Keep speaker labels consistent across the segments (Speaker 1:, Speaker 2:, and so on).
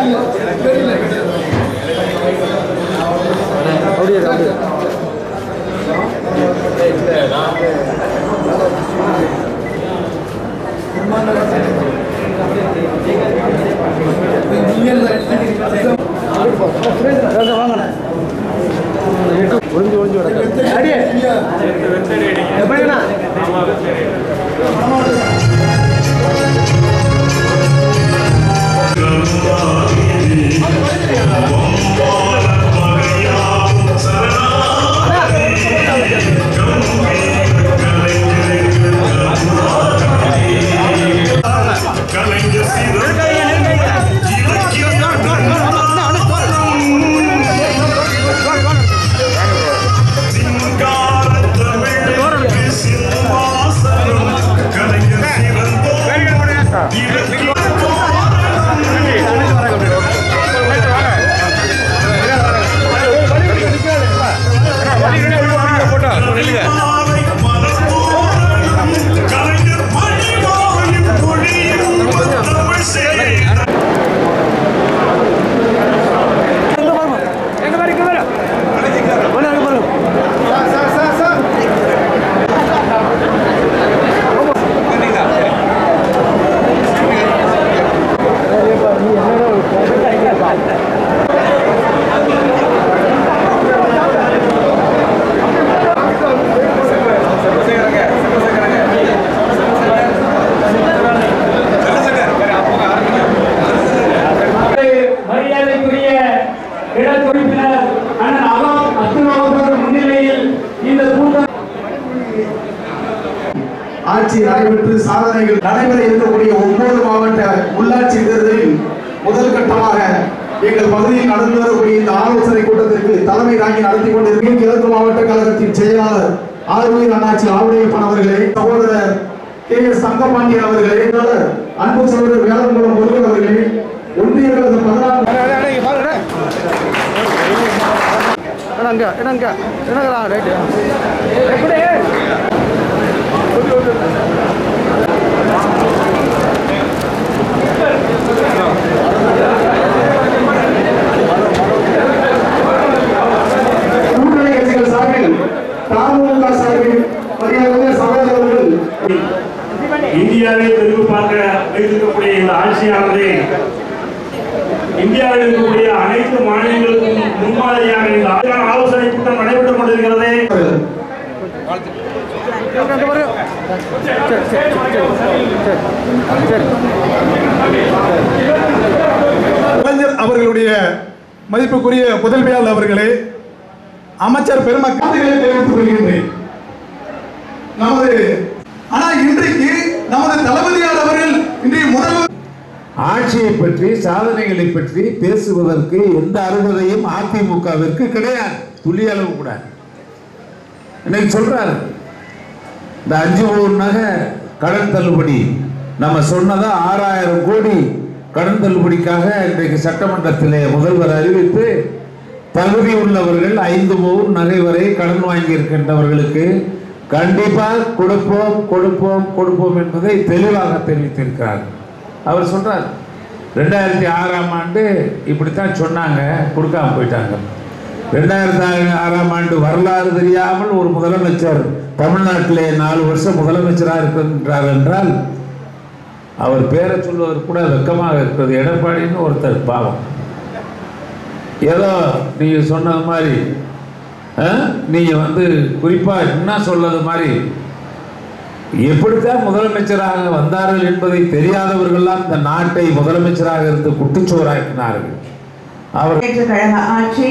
Speaker 1: அப்படியே இரு, அப்படியே இரு. வாங்க, வாங்கண்ணே. ஒளிஞ்சு ஒளிஞ்சு கிடக்கு. அடியே. எப்படிண்ணா? எங்க பாரு, இங்க பாரு. ஒண்ணு அங்க பாரு.
Speaker 2: மரியாதைக்குரிய இடத்துறைப்பினர் அண்ணன் அகம் அத்துணாவுடன் முன்னிலையில் இந்த கூட்டம்
Speaker 3: ஆட்சி நடைபெற்று சாதனைகள் நடைபெற இருக்கக்கூடிய ஒன்பது மாவட்ட உள்ளாட்சி தேர்தலில் முதல் கட்டமாக எங்கள் பகுதியில் நடந்து வரக்கூடிய இந்த ஆலோசனை கூட்டத்திற்கு தலைமை தாங்கி நடத்தி கொண்டிருக்கும் கிழக்கு மாவட்ட கழகத்தின் செயலாளர் ஆர்வீர் அண்ணாச்சி ஆவுடையப்பன் அவர்களே சகோதரர் கே எஸ் தங்கபாண்டியன் அவர்களே செயலாளர் அன்பு சகோதரர் வேலங்குளம் முருகன் அவர்களே ஒன்றிய கழக பதினாறு
Speaker 1: அண்ணே, அண்ணே, இங்க பாரு, அண்ணே. அண்ணா, அங்க, அண்ணா, அங்க. என்னங்கடா, ரைட்டு. எப்படி?
Speaker 3: கூட்டணி கட்சிகள் சார்பில் தமுக சார்பில் மரியாதை சகோதரர்கள்
Speaker 4: இந்தியாவை திரும்பி பார்க்க வைத்திருக்கக்கூடிய இந்த ஆட்சியானது இந்தியாவில் இருக்கக்கூடிய அனைத்து மாநிலங்களுக்கும் முன்மாதிரியான இந்த ஆண்டுக்கான ஆலோசனை கூட்டம் நடைபெற்றுக் கொண்டிருக்கிறது
Speaker 1: அங்க, அங்க பாரு. சரி, சரி, சரி, சரி, சரி.
Speaker 5: கலைஞர் அவர்களுடைய மதிப்புக்குரிய புதல்வியாளர் அவர்களே அமைச்சர் பெருமக்களை தெரிவித்துக் கொள்கின்றேன் நமது ஆனா இன்றைக்கு நமது தளபதியார் அவர்கள் இன்றைய முதல்வர்
Speaker 6: ஆட்சியை பற்றி சாதனைகளை பற்றி பேசுவதற்கு எந்த அருகதையும் அதிமுகவிற்கு கிடையாது துளி அளவு கூட இன்னைக்கு சொல்றாரு இந்த அஞ்சு மூணு நகை கடன் தள்ளுபடி நம்ம சொன்னதா ஆறாயிரம் கோடி கடன் தள்ளுபடிக்காக இன்றைக்கு சட்டமன்றத்திலே முதல்வர் அறிவித்து தகுதி உள்ளவர்கள் ஐந்து பவுன் நகை வரை கடன் வாங்கி இருக்கின்றவர்களுக்கு கண்டிப்பாக கொடுப்போம் கொடுப்போம் கொடுப்போம் என்பதை தெளிவாக தெரிவித்திருக்கிறார் அவர் சொல்றார் ரெண்டாயிரத்தி ஆறாம் ஆண்டு இப்படித்தான் சொன்னாங்க கொடுக்காம போயிட்டாங்க ரெண்டாயிரத்தி ஆறாம் ஆண்டு வரலாறு தெரியாமல் ஒரு முதலமைச்சர் தமிழ்நாட்டிலே நாலு வருஷம் முதலமைச்சராக இருக்கின்றார் என்றால் அவர் பேரை சொல்வதற்கு கூட வெக்கமாக இருக்கிறது எடப்பாடின்னு ஒருத்தர் பாவம் ஏதோ நீங்க சொன்னது மாதிரி ஆ, நீங்க வந்து குறிப்பா என்ன சொல்லது மாதிரி எப்படித்தான் முதலமைச்சராக வந்தார்கள் என்பதை தெரியாதவர்கள்லாம் இந்த நாட்டை முதலமைச்சராக இருந்து குட்டிச்சோராக்கினார்கள் அவர்
Speaker 7: முன்னேற்ற கழக ஆட்சி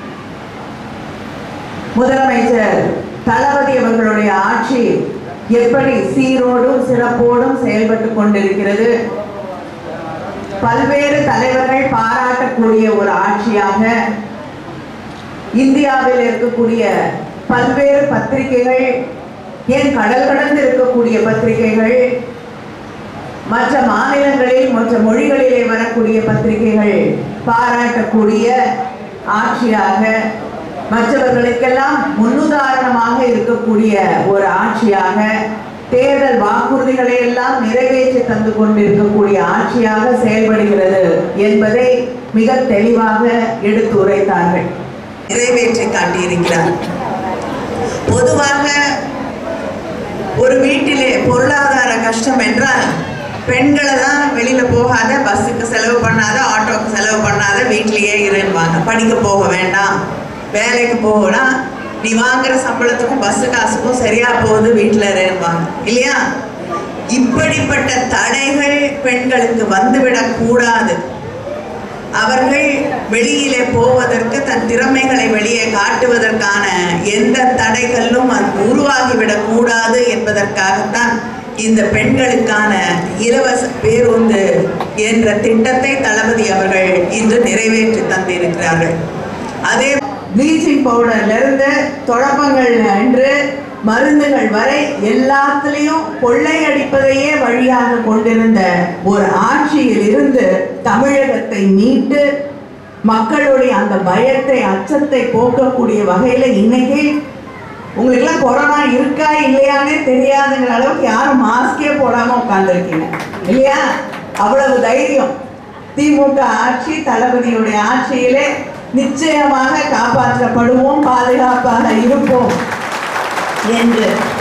Speaker 7: முதலமைச்சர் தளபதி அவர்களுடைய ஆட்சி எப்படி சீரோடும் சிறப்போடும் செயல்பட்டு கொண்டிருக்கிறது பல்வேறு தலைவர்கள் பாராட்டக்கூடிய ஒரு ஆட்சியாக இந்தியாவில் இருக்கக்கூடிய பல்வேறு பத்திரிகைகள் ஏன் கடல் கடந்து இருக்கக்கூடிய பத்திரிகைகள் மற்ற மாநிலங்களில் மற்ற மொழிகளிலே வரக்கூடிய பத்திரிகைகள் பாராட்டக்கூடிய ஆட்சியாக மற்றவர்களுக்கெல்லாம் முன்னுதாரணமாக இருக்கக்கூடிய ஒரு ஆட்சியாக தேர்தல் வாக்குறுதிகளை எல்லாம் நிறைவேற்றி தந்து கொண்டிருக்கக்கூடிய ஆட்சியாக செயல்படுகிறது என்பதை மிக தெளிவாக எடுத்து உரைத்தார்கள் நிறைவேற்றி காட்டியிருக்கிறார் பொதுவாக ஒரு வீட்டிலே பொருளாதார கஷ்டம் என்றால் பெண்களை தான் வெளியில போகாத பஸ்ஸுக்கு செலவு பண்ணாத ஆட்டோக்கு செலவு பண்ணாத வீட்டிலேயே இருன்னுவாங்க படிக்க போக வேண்டாம் வேலைக்கு போகனா நீ வாங்குற சம்பளத்துக்கும் பஸ் காசுக்கும் சரியா போகுது வீட்டில் இருன்னுவாங்க இல்லையா இப்படிப்பட்ட தடைகள் பெண்களுக்கு வந்துவிடக் கூடாது அவர்கள் வெளியிலே போவதற்கு தன் திறமைகளை வெளியே காட்டுவதற்கான எந்த தடைகளும் அது உருவாகிவிடக் கூடாது என்பதற்காகத்தான் இந்த பெண்களுக்கான இலவச பேருந்து என்ற திட்டத்தை தளபதி அவர்கள் இன்று நிறைவேற்றி தந்திருக்கிறார்கள் அதே ப்ளீச்சிங் பவுடர்ல இருந்து தொடப்பங்கள் என்று மருந்துகள் வரை எல்லாத்துலேயும் கொள்ளையடிப்பதையே வழியாக கொண்டிருந்த ஒரு ஆட்சியில் இருந்து தமிழகத்தை மீட்டு மக்களுடைய அந்த பயத்தை அச்சத்தை போக்கக்கூடிய வகையில இன்னைக்கு உங்களுக்கெல்லாம் கொரோனா இருக்கா இல்லையானே தெரியாதுங்கிற அளவுக்கு யாரும் மாஸ்கே போடாம உட்கார்ந்துருக்கீங்க இல்லையா அவ்வளவு தைரியம் திமுக ஆட்சி தளபதியுடைய ஆட்சியிலே நிச்சயமாக காப்பாற்றப்படுவோம் பாதுகாப்பாக இருப்போம் என்று